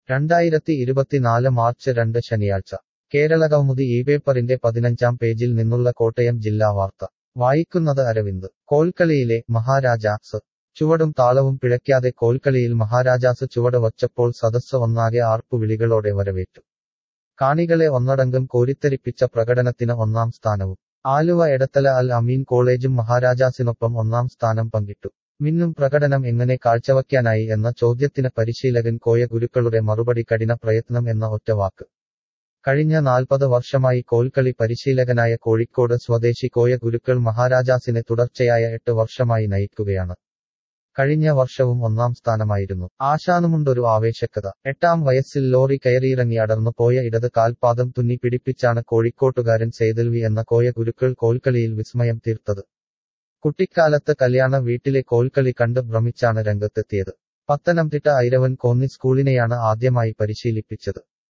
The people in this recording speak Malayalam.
രണ്ടായിരത്തി ഇരുപത്തിനാല് മാർച്ച് രണ്ട് ശനിയാഴ്ച കേരള കൗമുദി ഈ പേപ്പറിന്റെ പതിനഞ്ചാം പേജിൽ നിന്നുള്ള കോട്ടയം ജില്ലാ വാർത്ത വായിക്കുന്നത് അരവിന്ദ് കോൽക്കളിയിലെ മഹാരാജാസ് ചുവടും താളവും പിഴയ്ക്കാതെ കോൽക്കളിയിൽ മഹാരാജാസ് ചുവട് വച്ചപ്പോൾ സദസ്സ് ഒന്നാകെ ആർപ്പുവിളികളോടെ വരവേറ്റു കാണികളെ ഒന്നടങ്കം കോരിത്തരിപ്പിച്ച പ്രകടനത്തിന് ഒന്നാം സ്ഥാനവും ആലുവ എടത്തല അൽ അമീൻ കോളേജും മഹാരാജാസിനൊപ്പം ഒന്നാം സ്ഥാനം പങ്കിട്ടു മിന്നും പ്രകടനം എങ്ങനെ കാഴ്ചവയ്ക്കാനായി എന്ന ചോദ്യത്തിന് പരിശീലകൻ കോയ ഗുരുക്കളുടെ മറുപടി കഠിന പ്രയത്നം എന്ന ഒറ്റവാക്ക് കഴിഞ്ഞ നാൽപ്പത് വർഷമായി കോൽക്കളി പരിശീലകനായ കോഴിക്കോട് സ്വദേശി കോയ ഗുരുക്കൾ മഹാരാജാസിനെ തുടർച്ചയായ എട്ട് വർഷമായി നയിക്കുകയാണ് കഴിഞ്ഞ വർഷവും ഒന്നാം സ്ഥാനമായിരുന്നു ആശാനുമുണ്ടൊരു ആവേശക്കഥ എട്ടാം വയസ്സിൽ ലോറി കയറിയിറങ്ങി അടർന്നു പോയ ഇടത് കാൽപാദം തുന്നി പിടിപ്പിച്ചാണ് കോഴിക്കോട്ടുകാരൻ സേതൽവി എന്ന കോയ ഗുരുക്കൾ കോൽക്കളിയിൽ വിസ്മയം തീർത്തത് കുട്ടിക്കാലത്ത് കല്യാണ വീട്ടിലെ കോൽക്കളി കണ്ട് ഭ്രമിച്ചാണ് രംഗത്തെത്തിയത് പത്തനംതിട്ട ഐരവൻ കോന്നി സ്കൂളിനെയാണ് ആദ്യമായി പരിശീലിപ്പിച്ചത്